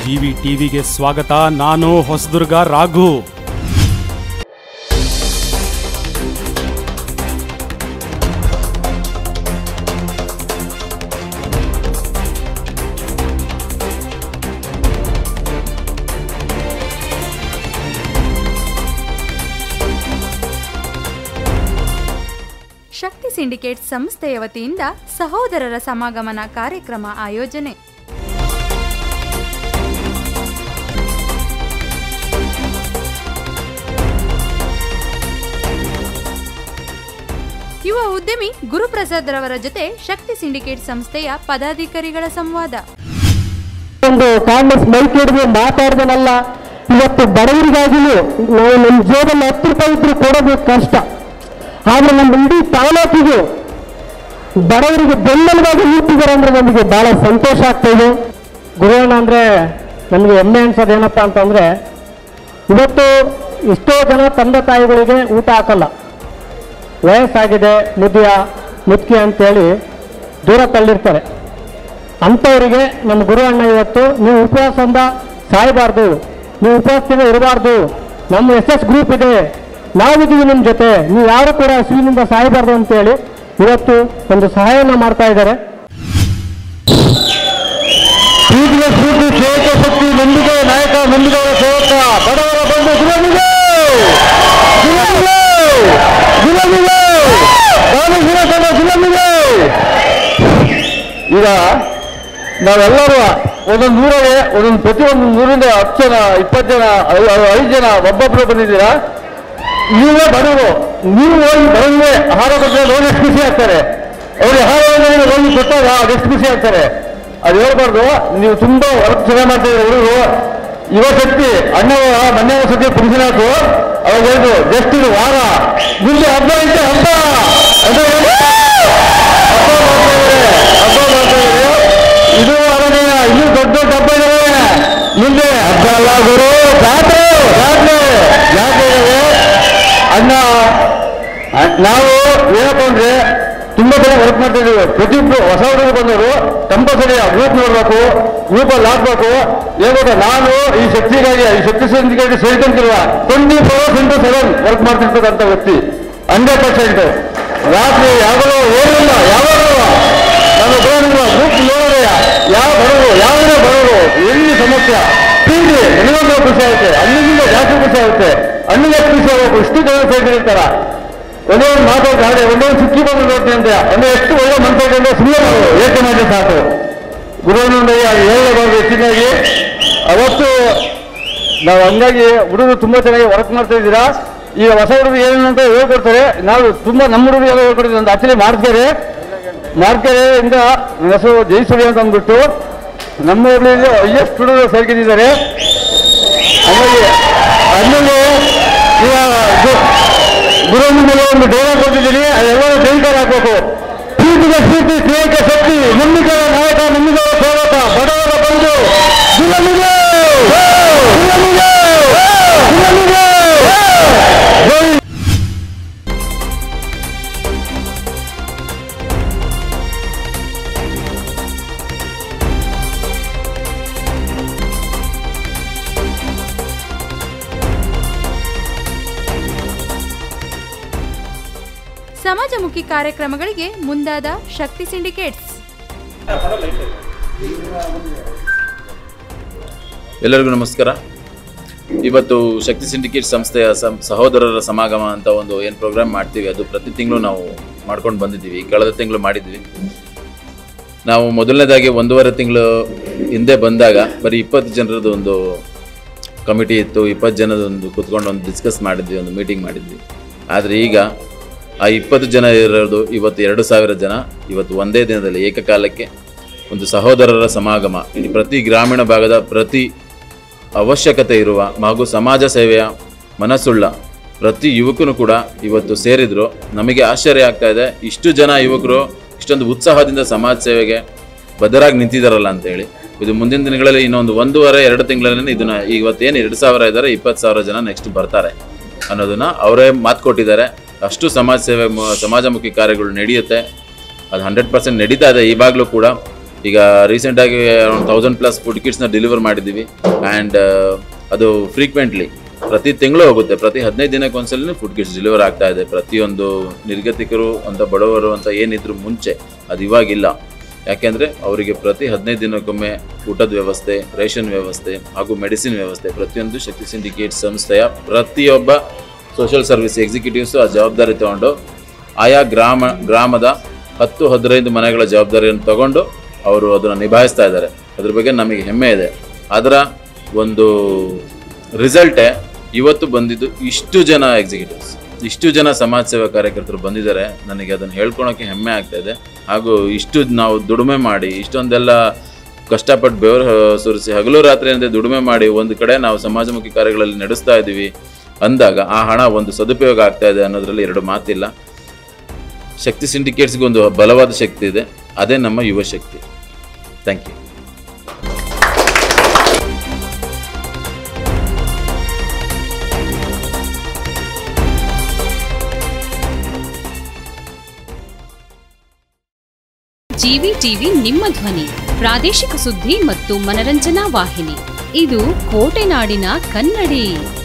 GV ಟಿವಿಗೆ ಸ್ವಾಗತ ನಾನು ಹೊಸದುರ್ಗ ರಾಘು ಶಕ್ತಿ ಸಿಂಡಿಕೇಟ್ ಸಂಸ್ಥೆಯ ವತಿಯಿಂದ ಸಹೋದರರ ಸಮಾಗಮನ ಕಾರ್ಯಕ್ರಮ ಆಯೋಜನೆ ಯುವ ಉದ್ಯಮಿ ಗುರುಪ್ರಸಾದ್ ರವರ ಜೊತೆ ಶಕ್ತಿ ಸಿಂಡಿಕೇಟ್ ಸಂಸ್ಥೆಯ ಪದಾಧಿಕಾರಿಗಳ ಸಂವಾದ ಒಂದು ಕಾಂಗ್ರೆಸ್ ಮೈಕ್ ಹಿಡಿದು ಮಾತಾಡ್ದನಲ್ಲ ಇವತ್ತು ಬಡವರಿಗಾಗಿಯೂ ನಾವು ನಮ್ಮ ಜೇಬಲ್ಲಿ ಹತ್ತು ರೂಪಾಯಿ ಇದ್ರು ಕೊಡೋದು ಕಷ್ಟ ಆದ್ರೆ ನಮ್ಮ ಇಡೀ ತಾಲೂಕಿಗೆ ಬಡವರಿಗೆ ಬೆಂಬಲವಾಗಿ ನಿಂತಿದ್ದಾರೆ ಅಂದ್ರೆ ನಮಗೆ ಬಹಳ ಸಂತೋಷ ಆಗ್ತಾ ಇದೆ ಗುರುವಣ್ಣ ಅಂದ್ರೆ ನಮಗೆ ಹೆಮ್ಮೆ ಅನ್ಸೋದು ಏನಪ್ಪಾ ಅಂತಂದ್ರೆ ಇವತ್ತು ಎಷ್ಟೋ ಜನ ತಂದೆ ತಾಯಿಗಳಿಗೆ ಊಟ ಹಾಕಲ್ಲ ವಯಸ್ಸಾಗಿದೆ ಮುದಿಯ ಮುದ್ಕಿ ಅಂತೇಳಿ ದೂರ ತಳ್ಳಿರ್ತಾರೆ ಅಂಥವರಿಗೆ ನಮ್ಮ ಗುರು ಅಣ್ಣ ಇವತ್ತು ನೀವು ಉಪವಾಸದಿಂದ ಸಾಯಬಾರ್ದು ನೀವು ಉಪವಾಸದಿಂದ ಇರಬಾರ್ದು ನಮ್ಮ ಎಸ್ ಎಸ್ ಗ್ರೂಪ್ ಇದೆ ನಾವಿದ್ದೀವಿ ನಿಮ್ಮ ಜೊತೆ ನೀವು ಯಾರು ಕೂಡ ಹಸುವಿನಿಂದ ಸಾಯಬಾರ್ದು ಅಂತೇಳಿ ಇವತ್ತು ಒಂದು ಸಹಾಯನ ಮಾಡ್ತಾ ಇದ್ದಾರೆ ಪ್ರೀತಿಗೆ ಪ್ರೀತಿ ಶ್ರೇಷ್ಠ ಶಕ್ತಿ ನಂಬಿಕೆ ನಾಯಕ ನಂಬಿದವರ ಸೇವಕ ಬಡವರ ಬಂಧು ಗುಲಾಮಿಗೆ ಗುಲಾಮಿಗೆ ಗುಲಾಮಿಗೆ ನಾನು ಗುಲಾಮ ಗುಲಾಮಿಗೆ ಈಗ ನಾವೆಲ್ಲರೂ ಒಂದೊಂದು ಊರಿಗೆ ಒಂದೊಂದು ಪ್ರತಿಯೊಂದು ಊರಿಂದ ಹತ್ತು ಜನ ಇಪ್ಪತ್ತು ಜನ ಐ- ಐ- ಐದು ಜನ ಒಬ್ಬೊಬ್ಬರು ಬಂದಿದ್ದೀರಾ ನೀವೇ ಬಡವರು ನೀವು ಹೋಗಿ ಬಡವರಿಗೆ ಆಹಾರ ಕೊಟ್ಟರೆ ನೋಡಿ ಎಷ್ಟು ಖುಷಿ ಆಗ್ತಾರೆ ಅವ್ರಿಗೆ ಆಹಾರವನ್ನು ಹೋಗಿ ಕೊಟ್ಟಾಗ ಅದೆಷ್ಟು ಖುಷಿ ಆಗ್ತಾರೆ ಅದು ಹೇಳ್ಬಾರ್ದು ನೀವು ತುಂಬಾ ವರ್ಕ್ ಚೆನ್ನಾಗಿ ಮಾಡ್ತಿದ್ದೀರ ಹುಡುಗರು ಯುವ ಶಕ್ತಿ ಅಣ್ಣ ಮೊನ್ನೆ ಸತಿ ಪುರುಷನಾಥು ಅವಾಗ ಹೇಳಿದ್ರು ಜಸ್ಟ್ ಇದು ವಾರ ಮುಂದೆ ಹಬ್ಬ ಐತೆ ಹಬ್ಬ ಅಂತ ಹೇಳಿ ಹಬ್ಬ ಮಾಡ್ತಾ ಇದ್ದಾರೆ. ಹಬ್ಬ ಮಾಡ್ತಾ ಇದ್ದಾರೆ. ಇದು ಅವನೇನ ಇನ್ನೂ ದೊಡ್ಡ ದೊಡ್ಡ ಹಬ್ಬ ಇದಾವೆ ಮುಂದೆ ಹಬ್ಬ ಅಲ್ಲ ಗುರು ಜಾತ್ರೆ ಜಾತ್ರೆ ಜಾತ್ರೆ ಇದಾವೆ. ಅಣ್ಣ ಅ- ನಾವು ಏನಪ್ಪ ಅಂದ್ರೆ ತುಂಬಾ ಜನ ವರ್ಕ್ ಮಾಡ್ತಾ ಇದೀವಿ ಪ್ರತಿಯೊಬ್ರು ಹೊಸ ಹುಡುಗರು ಬಂದವರು ಕಂಪಲ್ಸರಿ ಗ್ರೂಪ್ ನೋಡ್ಬೇಕು ಗ್ರೂಪ್ ಅಲ್ಲಿ ಹಾಕ್ಬೇಕು ಹೇಳ್ಬೇಕು ನಾನು ಈ ಶಕ್ತಿಗಾಗಿ ಈ ಶಕ್ತಿ ಸಂಧಿಗಾಗಿ ಸೇರ್ಕೊಂತಿರುವ twenty four into seven work ಮಾಡ್ತಿರ್ತಕ್ಕಂಥ ವ್ಯಕ್ತಿ ಹಂಡ್ರೆಡ್ ಪರ್ಸೆಂಟ್ ರಾತ್ರಿ ಯಾವಾಗಲೂ ಏನಿಲ್ಲ ಯಾವಾಗಲೂ ನಾನು ಬರೋದಿಲ್ಲ ಗ್ರೂಪ್ ನೋಡೋದೇ ಯಾವ ಬಡವರು ಯಾವನೇ ಬಡವರು ಎಲ್ಲಿ ಸಮಸ್ಯೆ ಪ್ರೀತಿ ನನಗೊಂದು ಖುಷಿ ಆಗುತ್ತೆ ಅಣ್ಣಿಗಿಂತ ಜಾಸ್ತಿ ಖುಷಿ ಆಗುತ್ತೆ ಅಣ್ಣಿಗೆ ಎಷ್ಟು ಖುಷಿ ಆಗಬೇಕು ಇಷ್ಟು ಜನ ಸೇರಿರ್ತಾರ ಒಂದೇ ಒಂದು ಮಾತಾಡ್ತಾರೆ ಒಂದೇ ಒಂದು ಸುಕ್ಕಿ ಬಂದು ನೋಡ್ತೀನಿ ಅಂತ ಅಂದ್ರೆ ಎಷ್ಟು ಒಳ್ಳೆ ಮನಸ್ಸಾಗಿದೆ ಸುಮ್ಮನೆ ಏಕೆ ಮಾಡಿ ಸಾಕು ಗುರುವಿನೊಂದಿಗೆ ಅದು ಹೇಳಬಾರ್ದು ಹೆಚ್ಚಿನಾಗಿ ಅವತ್ತು ನಾವು ಹಂಗಾಗಿ ಹುಡುಗರು ತುಂಬಾ ಚೆನ್ನಾಗಿ ವರ್ಕ್ ಮಾಡ್ತಾ ಇದ್ದೀರಾ ಈಗ ಹೊಸ ಹುಡುಗರು ಏನಂತ ಹೇಳ್ಕೊಡ್ತಾರೆ ನಾವು ತುಂಬಾ ನಮ್ಮ ಹುಡುಗರು ಎಲ್ಲ ಹೇಳ್ಕೊಡ್ತೀವಿ ಅಂತ ಆಕ್ಚುಲಿ ಮಾಡ್ತಾರೆ ಮಾರ್ಕೆರೆಯಿಂದ ನನ್ನ ಹೆಸರು ಜೈಸುಡಿ ಅಂತ ಅಂದ್ಬಿಟ್ಟು ನಮ್ಮ ಊರಲ್ಲಿ ಹೈಯೆಸ್ಟ್ ಹುಡುಗರು ಸೇರ್ಕೊಂಡಿದ್ದಾರೆ ಹಾಗಾಗಿ ಅಲ್ಲಿಗೆ ಇವಾಗ ಗು- ಗುರುವಿನ ಮೇಲೆ ಒಂದು ಡೈಲಾಗ್ ಕೊಟ್ಟಿದ್ದೀನಿ ಅದೆಲ್ಲರೂ ಜೈಕಾರ ಹಾಕಬೇಕು ಪ್ರೀತಿಗೆ ಪ್ರೀತಿ ಸ್ನೇಹಕ್ಕೆ ಶಕ್ತಿ ನಂಬಿಕೆಯ ನಾಯಕ ನಂಬಿಕೆಯ ಸೇವಕ ಬಡವರ ಬಂಧು ಗುಲಾಮಿಗೆ ಗುಲಾಮಿಗೆ ಗುಲಾಮಿಗೆ ಜೈ ಸಮಾಜಮುಖಿ ಕಾರ್ಯಕ್ರಮಗಳಿಗೆ ಮುಂದಾದ ಶಕ್ತಿ ಸಿಂಡಿಕೇಟ್ಸ್ ಎಲ್ಲರಿಗೂ ನಮಸ್ಕಾರ ಇವತ್ತು ಶಕ್ತಿ ಸಿಂಡಿಕೇಟ್ ಸಂಸ್ಥೆಯ ಸಂ- ಸಹೋದರರ ಸಮಾಗಮ ಅಂತ ಒಂದು ಏನು ಪ್ರೋಗ್ರಾಮ್ ಮಾಡ್ತೀವಿ ಅದು ಪ್ರತಿ ತಿಂಗಳು ನಾವು ಮಾಡ್ಕೊಂಡು ಬಂದಿದ್ದೀವಿ ಕಳೆದ ತಿಂಗಳು ಮಾಡಿದ್ವಿ ನಾವು ಮೊದಲನೇದಾಗಿ ಒಂದೂವರೆ ತಿಂಗಳು ಹಿಂದೆ ಬಂದಾಗ ಬರೀ ಇಪ್ಪತ್ತು ಜನರದ್ದು ಒಂದು ಕಮಿಟಿ ಇತ್ತು ಇಪ್ಪತ್ತು ಜನದ ಒಂದು ಕೂತ್ಕೊಂಡು ಒಂದು ಡಿಸ್ಕಸ್ ಮಾಡಿದ್ವಿ ಒಂದು ಮೀಟಿಂಗ್ ಮಾಡಿದ್ವಿ ಆದರೆ ಈಗ ಆ ಇಪ್ಪತ್ತು ಜನ ಇರೋದು ಇವತ್ತು ಎರಡು ಸಾವಿರ ಜನ ಇವತ್ತು ಒಂದೇ ದಿನದಲ್ಲಿ ಏಕಕಾಲಕ್ಕೆ ಒಂದು ಸಹೋದರರ ಸಮಾಗಮ ಇಡೀ ಪ್ರತಿ ಗ್ರಾಮೀಣ ಭಾಗದ ಪ್ರತಿ ಅವಶ್ಯಕತೆ ಇರುವ ಹಾಗೂ ಸಮಾಜ ಸೇವೆಯ ಮನಸ್ಸುಳ್ಳ ಪ್ರತಿ ಯುವಕನು ಕೂಡ ಇವತ್ತು ಸೇರಿದ್ರು ನಮಗೆ ಆಶ್ಚರ್ಯ ಆಗ್ತಾ ಇದೆ ಇಷ್ಟು ಜನ ಯುವಕರು ಇಷ್ಟೊಂದು ಉತ್ಸಾಹದಿಂದ ಸಮಾಜ ಸೇವೆಗೆ ಬದ್ಧರಾಗಿ ನಿಂತಿದ್ದಾರಲ್ಲ ಅಂತೇಳಿ ಇದು ಮುಂದಿನ ದಿನಗಳಲ್ಲಿ ಇನ್ನೊಂದು ಒಂದೂವರೆ ಎರಡು ತಿಂಗಳಲ್ಲಿ ಇದನ್ನ ಇವತ್ತೇನು ಎರಡು ಸಾವಿರ ಇದ್ದಾರೆ ಇಪ್ಪತ್ತು ಸಾವಿರ ಜನ ನೆಕ್ಸ್ಟ್ ಬರ್ತಾರೆ ಅನ್ನೋದನ್ನ ಅವರೇ ಮಾತು ಕೊಟ್ಟಿದ್ದಾರೆ ಅಷ್ಟು ಸಮಾಜ ಸೇವೆ ಮ- ಸಮಾಜಮುಖಿ ಕಾರ್ಯಗಳು ನಡೆಯುತ್ತೆ ಅದು ಹಂಡ್ರೆಡ್ ಪರ್ಸೆಂಟ್ ನಡೀತಾ ಇದೆ ಇವಾಗಲೂ ಕೂಡ ಈಗ ರೀಸೆಂಟಾಗಿ ಒಂದು ತೌಸಂಡ್ ಪ್ಲಸ್ ಫುಡ್ ಕಿಟ್ಸ್ನ ಡೆಲಿವರ್ ಮಾಡಿದ್ದೀವಿ ಆ್ಯಂಡ್ ಅದು ಫ್ರೀಕ್ವೆಂಟ್ಲಿ ಪ್ರತಿ ತಿಂಗಳು ಹೋಗುತ್ತೆ ಪ್ರತಿ ಹದಿನೈದು ದಿನಕ್ಕೆ ಒಂದ್ಸಲ ಫುಡ್ ಕಿಟ್ಸ್ ಡೆಲಿವರ್ ಆಗ್ತಾ ಇದೆ ಪ್ರತಿಯೊಂದು ನಿರ್ಗತಿಕರು ಅಂತ ಬಡವರು ಅಂತ ಏನಿದ್ರು ಮುಂಚೆ ಅದು ಇವಾಗಿಲ್ಲ ಯಾಕೆಂದರೆ ಅವರಿಗೆ ಪ್ರತಿ ಹದಿನೈದು ದಿನಕ್ಕೊಮ್ಮೆ ಊಟದ ವ್ಯವಸ್ಥೆ ರೇಷನ್ ವ್ಯವಸ್ಥೆ ಹಾಗೂ ಮೆಡಿಸಿನ್ ವ್ಯವಸ್ಥೆ ಪ್ರತಿಯೊಂದು ಶಕ್ತಿ ಸಿಂಡಿಕೇಟ್ ಸಂಸ್ಥೆಯ ಪ್ರತಿಯೊಬ್ಬ ಸೋಷಿಯಲ್ ಸರ್ವಿಸ್ ಎಕ್ಸಿಕ್ಯೂಟಿವ್ಸು ಆ ಜವಾಬ್ದಾರಿ ತಗೊಂಡು ಆಯಾ ಗ್ರಾಮ ಗ್ರಾಮದ ಹತ್ತು ಹದಿನೈದು ಮನೆಗಳ ಜವಾಬ್ದಾರಿಯನ್ನು ತಗೊಂಡು ಅವರು ಅದನ್ನು ನಿಭಾಯಿಸ್ತಾ ಇದ್ದಾರೆ ಅದ್ರ ಬಗ್ಗೆ ನಮಗೆ ಹೆಮ್ಮೆ ಇದೆ ಅದರ ಒಂದು ರಿಸಲ್ಟೇ ಇವತ್ತು ಬಂದಿದ್ದು ಇಷ್ಟು ಜನ ಎಕ್ಸಿಕ್ಯೂಟಿವ್ಸ್ ಇಷ್ಟು ಜನ ಸಮಾಜ ಸೇವಾ ಕಾರ್ಯಕರ್ತರು ಬಂದಿದ್ದಾರೆ ನನಗೆ ಅದನ್ನು ಹೇಳ್ಕೊಳಕ್ಕೆ ಹೆಮ್ಮೆ ಆಗ್ತಾ ಇದೆ ಹಾಗೂ ಇಷ್ಟು ನಾವು ದುಡಿಮೆ ಮಾಡಿ ಇಷ್ಟೊಂದೆಲ್ಲ ಕಷ್ಟಪಟ್ಟು ಬೆವರು ಸುರಿಸಿ ಹಗಲು ರಾತ್ರಿ ಅಂದರೆ ದುಡಿಮೆ ಮಾಡಿ ಒಂದು ಕಡೆ ನಾವು ಸಮಾಜಮುಖಿ ಕಾರ್ಯಗಳಲ್ಲಿ ನಡೆಸ್ತಾ ಇದ್ದೀವಿ ಅಂದಾಗ ಆ ಹಣ ಒಂದು ಸದುಪಯೋಗ ಆಗ್ತಾ ಇದೆ ಅನ್ನೋದ್ರಲ್ಲಿ ಎರಡು ಮಾತಿಲ್ಲ ಶಕ್ತಿ ಸಿಂಡಿಕೇಟ್ಸ್ಗೆ ಒಂದು ಬಲವಾದ ಶಕ್ತಿ ಇದೆ ಅದೇ ನಮ್ಮ ಯುವ ಶಕ್ತಿ ಥ್ಯಾಂಕ್ ಯು ಜಿವಿ ಟಿವಿ ನಿಮ್ಮ ಧ್ವನಿ ಪ್ರಾದೇಶಿಕ ಸುದ್ದಿ ಮತ್ತು ಮನರಂಜನಾ ವಾಹಿನಿ ಇದು ಕೋಟೆನಾಡಿನ ಕನ್ನಡಿ